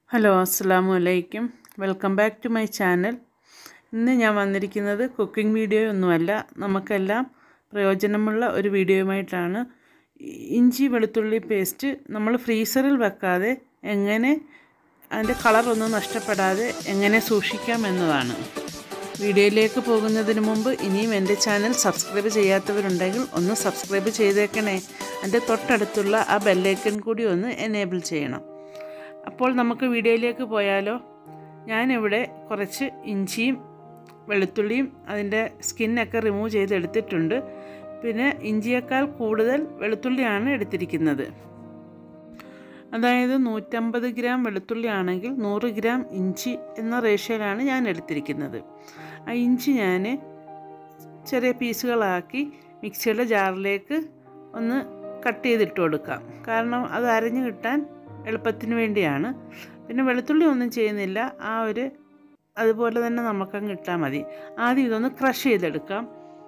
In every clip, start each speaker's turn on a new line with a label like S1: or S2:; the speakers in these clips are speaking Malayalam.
S1: ഹലോ അസ്സാം വലൈക്കും welcome back to my channel ഇന്ന് ഞാൻ വന്നിരിക്കുന്നത് കുക്കിംഗ് വീഡിയോ ഒന്നുമല്ല നമുക്കെല്ലാം പ്രയോജനമുള്ള ഒരു വീഡിയോയുമായിട്ടാണ് ഇഞ്ചി വെളുത്തുള്ളി പേസ്റ്റ് നമ്മൾ ഫ്രീസറിൽ വെക്കാതെ എങ്ങനെ അതിൻ്റെ കളറൊന്നും നഷ്ടപ്പെടാതെ എങ്ങനെ സൂക്ഷിക്കാം എന്നതാണ് വീഡിയോയിലേക്ക് പോകുന്നതിന് മുമ്പ് ഇനിയും എൻ്റെ ചാനൽ സബ്സ്ക്രൈബ് ചെയ്യാത്തവരുണ്ടെങ്കിൽ ഒന്ന് സബ്സ്ക്രൈബ് ചെയ്തേക്കണേ എൻ്റെ തൊട്ടടുത്തുള്ള ആ ബെല്ലൈക്കൺ കൂടി ഒന്ന് എനേബിൾ ചെയ്യണം അപ്പോൾ നമുക്ക് വീഡിയോയിലേക്ക് പോയാലോ ഞാനിവിടെ കുറച്ച് ഇഞ്ചിയും വെളുത്തുള്ളിയും അതിൻ്റെ സ്കിന്നൊക്കെ റിമൂവ് ചെയ്തെടുത്തിട്ടുണ്ട് പിന്നെ ഇഞ്ചിയേക്കാൾ കൂടുതൽ വെളുത്തുള്ളിയാണ് എടുത്തിരിക്കുന്നത് അതായത് നൂറ്റമ്പത് ഗ്രാം വെളുത്തുള്ളി ആണെങ്കിൽ നൂറ് ഗ്രാം ഇഞ്ചി എന്ന റേഷ്യയിലാണ് ഞാൻ എടുത്തിരിക്കുന്നത് ആ ഇഞ്ചി ഞാൻ ചെറിയ പീസുകളാക്കി മിക്സിയുടെ ജാറിലേക്ക് ഒന്ന് കട്ട് ചെയ്തിട്ട് കൊടുക്കാം കാരണം അത് അരഞ്ഞു കിട്ടാൻ എളുപ്പത്തിന് വേണ്ടിയാണ് പിന്നെ വെളുത്തുള്ളി ഒന്നും ചെയ്യുന്നില്ല ആ ഒരു അതുപോലെ തന്നെ നമുക്കങ്ങ് ഇട്ടാൽ മതി ആദ്യം ഇതൊന്ന് ക്രഷ് ചെയ്തെടുക്കാം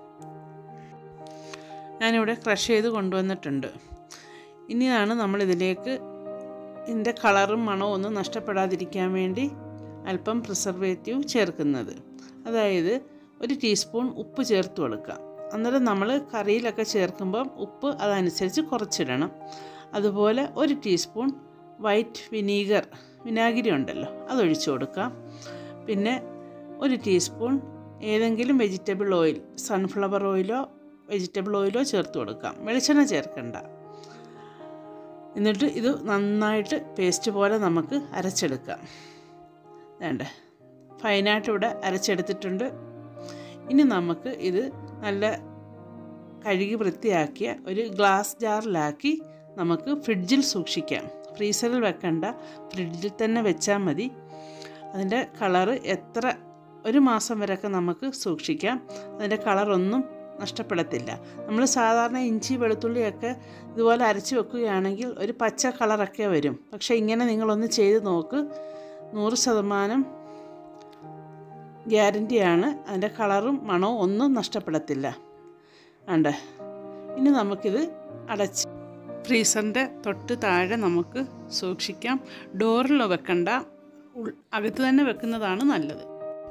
S1: ഞാനിവിടെ ക്രഷ് ചെയ്ത് കൊണ്ടുവന്നിട്ടുണ്ട് ഇനിയാണ് നമ്മളിതിലേക്ക് ഇതിൻ്റെ കളറും മണവും ഒന്നും നഷ്ടപ്പെടാതിരിക്കാൻ വേണ്ടി അല്പം പ്രിസർവേറ്റീവ് ചേർക്കുന്നത് അതായത് ഒരു ടീസ്പൂൺ ഉപ്പ് ചേർത്ത് കൊടുക്കാം അന്നേരം നമ്മൾ കറിയിലൊക്കെ ചേർക്കുമ്പം ഉപ്പ് അതനുസരിച്ച് കുറച്ചിടണം അതുപോലെ ഒരു ടീസ്പൂൺ വൈറ്റ് വിനീഗർ വിനാഗിരി ഉണ്ടല്ലോ അതൊഴിച്ചു കൊടുക്കാം പിന്നെ ഒരു ടീസ്പൂൺ ഏതെങ്കിലും വെജിറ്റബിൾ ഓയിൽ സൺഫ്ലവർ ഓയിലോ വെജിറ്റബിൾ ഓയിലോ ചേർത്ത് കൊടുക്കാം വെളിച്ചെണ്ണ ചേർക്കണ്ട എന്നിട്ട് ഇത് നന്നായിട്ട് പേസ്റ്റ് പോലെ നമുക്ക് അരച്ചെടുക്കാം വേണ്ട ഫൈനായിട്ട് ഇവിടെ അരച്ചെടുത്തിട്ടുണ്ട് ഇനി നമുക്ക് ഇത് നല്ല കഴുകി വൃത്തിയാക്കിയ ഒരു ഗ്ലാസ് ജാറിലാക്കി നമുക്ക് ഫ്രിഡ്ജിൽ സൂക്ഷിക്കാം ഫ്രീസറിൽ വെക്കണ്ട ഫ്രിഡ്ജിൽ തന്നെ വെച്ചാൽ മതി അതിൻ്റെ കളറ് എത്ര ഒരു മാസം വരെയൊക്കെ നമുക്ക് സൂക്ഷിക്കാം അതിൻ്റെ കളറൊന്നും നഷ്ടപ്പെടത്തില്ല നമ്മൾ സാധാരണ ഇഞ്ചി വെളുത്തുള്ളിയൊക്കെ ഇതുപോലെ അരച്ച് വെക്കുകയാണെങ്കിൽ ഒരു പച്ച കളറൊക്കെ വരും പക്ഷേ ഇങ്ങനെ നിങ്ങളൊന്ന് ചെയ്ത് നോക്ക് നൂറ് ശതമാനം ഗ്യാരൻറ്റിയാണ് അതിൻ്റെ കളറും മണവും ഒന്നും നഷ്ടപ്പെടത്തില്ല ഉണ്ട് ഇനി നമുക്കിത് അടച്ച് ഫ്രീസറിൻ്റെ തൊട്ട് താഴെ നമുക്ക് സൂക്ഷിക്കാം ഡോറിൽ വെക്കണ്ട അകത്ത് തന്നെ വെക്കുന്നതാണ് നല്ലത്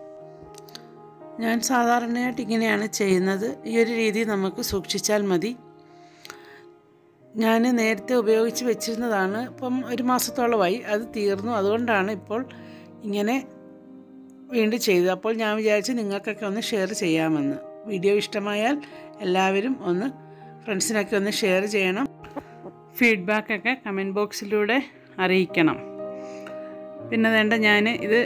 S1: ഞാൻ സാധാരണയായിട്ട് ഇങ്ങനെയാണ് ചെയ്യുന്നത് ഈ ഒരു രീതി നമുക്ക് സൂക്ഷിച്ചാൽ മതി ഞാൻ നേരത്തെ ഉപയോഗിച്ച് വെച്ചിരുന്നതാണ് ഇപ്പം ഒരു മാസത്തോളമായി അത് തീർന്നു അതുകൊണ്ടാണ് ഇപ്പോൾ ഇങ്ങനെ വീണ്ടും ചെയ്തത് അപ്പോൾ ഞാൻ വിചാരിച്ചു നിങ്ങൾക്കൊക്കെ ഒന്ന് ഷെയർ ചെയ്യാമെന്ന് വീഡിയോ ഇഷ്ടമായാൽ എല്ലാവരും ഒന്ന് ഫ്രണ്ട്സിനൊക്കെ ഒന്ന് ഷെയർ ചെയ്യണം ഫീഡ്ബാക്കൊക്കെ കമൻറ്റ് ബോക്സിലൂടെ അറിയിക്കണം പിന്നെ വേണ്ട ഞാൻ ഇത്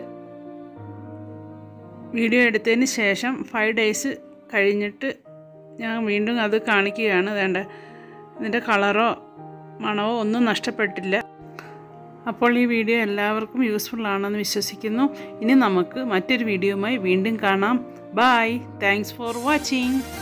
S1: വീഡിയോ എടുത്തതിന് ശേഷം ഫൈവ് ഡേയ്സ് കഴിഞ്ഞിട്ട് ഞാൻ വീണ്ടും അത് കാണിക്കുകയാണ് വേണ്ട ഇതിൻ്റെ കളറോ മണമോ ഒന്നും നഷ്ടപ്പെട്ടില്ല അപ്പോൾ ഈ വീഡിയോ എല്ലാവർക്കും യൂസ്ഫുൾ ആണെന്ന് വിശ്വസിക്കുന്നു ഇനി നമുക്ക് മറ്റൊരു വീഡിയോയുമായി വീണ്ടും കാണാം ബായ് താങ്ക്സ് ഫോർ വാച്ചിങ്